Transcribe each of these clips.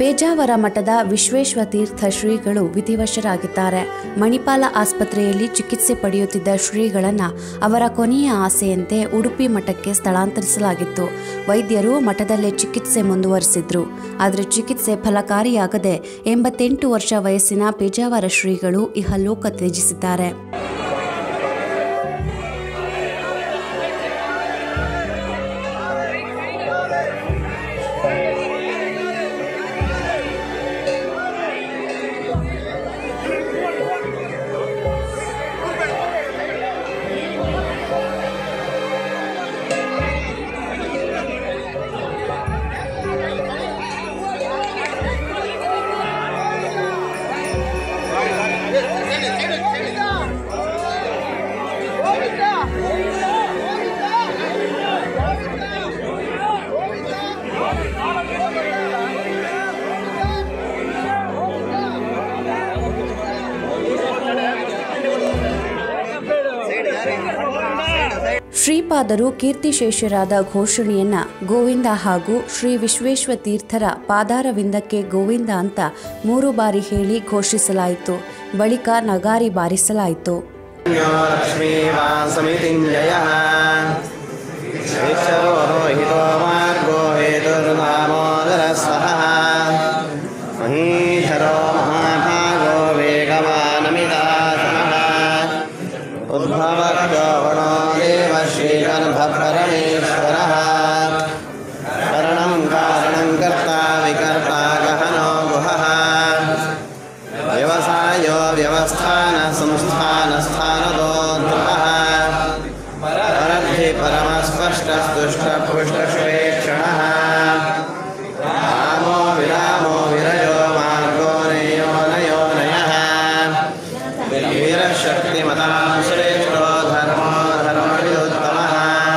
ಪೇಜಾವರ ಮಠದ ವಿಶ್ವೇಶ್ವ ತೀರ್ಥ ಶ್ರೀಗಳು ವಿಧಿವಶರಾಗಿದ್ದಾರೆ ಮಣಿಪಾಲ ಆಸ್ಪತ್ರೆಯಲ್ಲಿ ಚಿಕಿತ್ಸೆ ಪಡೆಯುತ್ತಿದ್ದ ಶ್ರೀಗಳನ್ನ ಅವರ ಕೊನೆಯ ಆಸೆಯಂತೆ ಉಡುಪಿ ಮಠಕ್ಕೆ ಸ್ಥಳಾಂತರಿಸಲಾಗಿತ್ತು ವೈದ್ಯರು ಮಠದಲ್ಲೇ ಚಿಕಿತ್ಸೆ ಮುಂದುವರಿಸಿದ್ರು ಆದರೆ ಚಿಕಿತ್ಸೆ ಫಲಕಾರಿಯಾಗದೆ ಎಂಬತ್ತೆಂಟು ವರ್ಷ ವಯಸ್ಸಿನ ಪೇಜಾವರ ಶ್ರೀಗಳು ಇಹಲೋಕ ತ್ಯಜಿಸಿದ್ದಾರೆ ಶ್ರೀಪಾದರು ಕೀರ್ತಿಶೇಷರಾದ ಘೋಷಣೆಯನ್ನ ಗೋವಿಂದ ಹಾಗೂ ಶ್ರೀ ವಿಶ್ವೇಶ್ವ ತೀರ್ಥರ ಪಾದಾರವಿಂದಕ್ಕೆ ಗೋವಿಂದ ಅಂತ ಮೂರು ಬಾರಿ ಹೇಳಿ ಘೋಷಿಸಲಾಯಿತು ಬಳಿಕ ನಗಾರಿ ಬಾರಿಸಲಾಯಿತು लक्ष्मीवासमितिञ्जयः ईश्वरो रोहितो मार्गो हेतुर्नामोदरस्वहः महीधरो महाभागो वेगवानमिदासनः उद्भवगणो देव श्रीगर्भपरमेश्वरः करणं कारणं कर्ता विकर्ता गहनो गुहः व्यवसायो व्यवस्थान संस्थानस्थानदोद्भवः परद्धि परमस्पष्टस्तुष्टपुष्टस्वेक्षणः रामो विरामो विरयो मार्गो नेयो नयो नयः वीरशक्तिमतां श्रेष्ठो धर्मो धर्मविदुत्तमः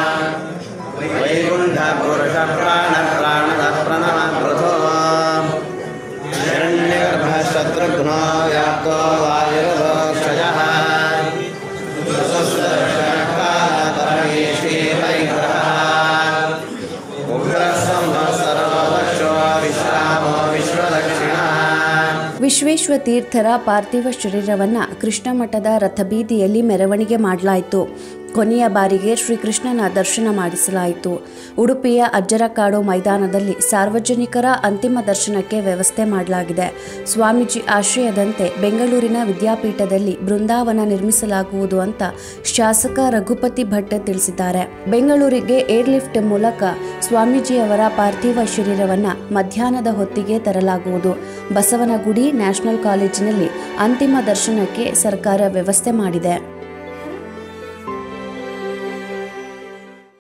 वैकुण्ठपुरुषप्राणप्राणदः प्रणमः पृथो हिरण्यगर्भशत्रुघ्नो व्याप्तो वायुर्दोक्षजः उग्रसंवत्सरो विश्रामो विश्वदक्षिणः ವಿಶ್ವೇಶ್ವ ತೀರ್ಥರ ಪಾರ್ಥಿವ ಶರೀರವನ್ನ ಕೃಷ್ಣ ಮಠದ ರಥಬೀದಿಯಲ್ಲಿ ಮೆರವಣಿಗೆ ಮಾಡಲಾಯಿತು ಕೊನೆಯ ಬಾರಿಗೆ ಶ್ರೀಕೃಷ್ಣನ ದರ್ಶನ ಮಾಡಿಸಲಾಯಿತು ಉಡುಪಿಯ ಅಜ್ಜರಕಾಡು ಮೈದಾನದಲ್ಲಿ ಸಾರ್ವಜನಿಕರ ಅಂತಿಮ ದರ್ಶನಕ್ಕೆ ವ್ಯವಸ್ಥೆ ಮಾಡಲಾಗಿದೆ ಸ್ವಾಮೀಜಿ ಆಶ್ರಯದಂತೆ ಬೆಂಗಳೂರಿನ ವಿದ್ಯಾಪೀಠದಲ್ಲಿ ಬೃಂದಾವನ ನಿರ್ಮಿಸಲಾಗುವುದು ಅಂತ ಶಾಸಕ ರಘುಪತಿ ಭಟ್ ತಿಳಿಸಿದ್ದಾರೆ ಬೆಂಗಳೂರಿಗೆ ಏರ್ಲಿಫ್ಟ್ ಮೂಲಕ ಸ್ವಾಮೀಜಿಯವರ ಪಾರ್ಥಿವ ಶರೀರವನ್ನ ಮಧ್ಯಾಹ್ನದ ಹೊತ್ತಿಗೆ ತರಲಾಗುವುದು ಬಸವನಗುಡಿ ನ್ಯಾಷನಲ್ ಕಾಲೇಜಿನಲ್ಲಿ ಅಂತಿಮ ದರ್ಶನಕ್ಕೆ ಸರ್ಕಾರ ವ್ಯವಸ್ಥೆ ಮಾಡಿದೆ